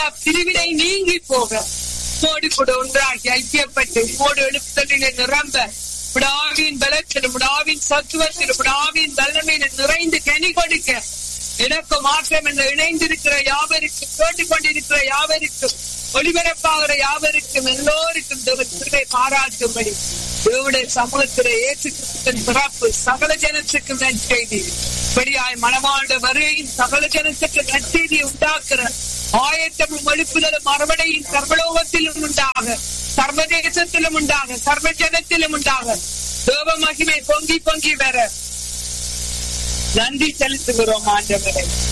எல்லா பிரிவினை நீங்கி போக கோடி கூட ஒன்றாகி ஐக்கியப்பட்டு கோடு எழுத்தலிலே நிரம்ப விடாவின் பலத்தில் விடாவின் சத்துவத்தில் விடாவின் வல்லமையில நிறைந்து கனி கொடுக்க எனக்கு மாற்றம் என்ற இணைந்திருக்கிற யாவருக்கும் கேட்டுக் கொண்டிருக்கிற யாவருக்கும் ஒளிபரப்பாகிற யாவருக்கும் எல்லோருக்கும் திருவை பாராட்டும்படி தேவடைய சமூகத்திலே ஏற்றுக்கிற பிறப்பு சகல ஜனத்துக்கும் நற்செய்தி இப்படியாய் மனவாழ்ந்த வருகையின் சகல ஜனத்துக்கு நற்செய்தி உண்டாக்குற ஆயத்தமும் எழுப்புதலும் மறுபடியும் சர்வலோகத்திலும் உண்டாக சர்வதேசத்திலும் உண்டாக சர்வ ஜனத்திலும் உண்டாக தேவ மகிமை பொங்கி பொங்கி வர நன்றி செலுத்துகிறோம் ஆண்டவரே